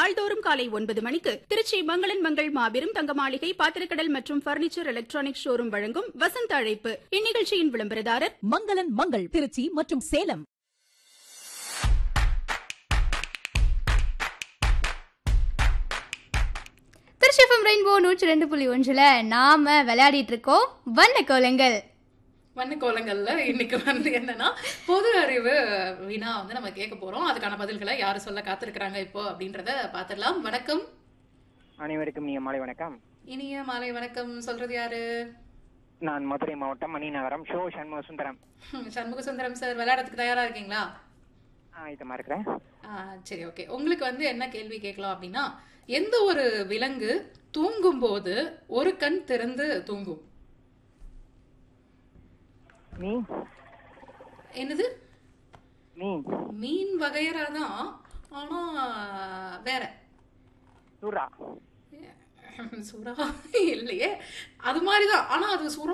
நாள்தோறும் காலை ஒன்பது மணிக்கு திருச்சி மங்களன் மங்கள் மாபெரும் தங்க மாளிகை பாத்திரக்கடல் மற்றும் பர்னிச்சர் எலக்ட்ரானிக் ஷோரூம் வழங்கும் வசந்த அழைப்பு இந்நிகழ்ச்சியின் விளம்பரதாரர் மங்களன் மங்கள் திருச்சி மற்றும் சேலம் திருச்சி எஃப்எம் ரெயின்போ நூற்றி ரெண்டு புள்ளி ஒன்றில் நாம விளையாடிட்டு இருக்கோம் வண்ண கோலங்கள் வண்ண கோலங்கள்ல இன்னைக்கு வந்து என்னன்னா பொது அறிவு வினா வந்து நம்ம கேட்க போறோம் அதுக்கான பதில்களை யாரு சொல்ல காத்திருக்கிறாங்க இப்போ அப்படின்றத பார்த்துடலாம் வணக்கம் அனைவருக்கும் நீங்க மாலை வணக்கம் இனிய மாலை வணக்கம் சொல்றது யாரு நான் மதுரை மாவட்டம் மணிநகரம் ஷோ சண்முக சுந்தரம் ஹம், சண்முக சுந்தரம் சார் விளையாடுறதுக்கு தயாரா இருக்கீங்களா இதமா இருக்கிறேன் ஆ, சரி ஓகே உங்களுக்கு வந்து என்ன கேள்வி கேட்கலாம் அப்படின்னா எந்த ஒரு விலங்கு தூங்கும் போது ஒரு கண் திறந்து தூங்கும் நீ என்னது நீ மீன் வகையறா தான் ஆனா வேற சுறா சுறா இல்லையே அது மாதிரிதான் ஆனா அது சுறா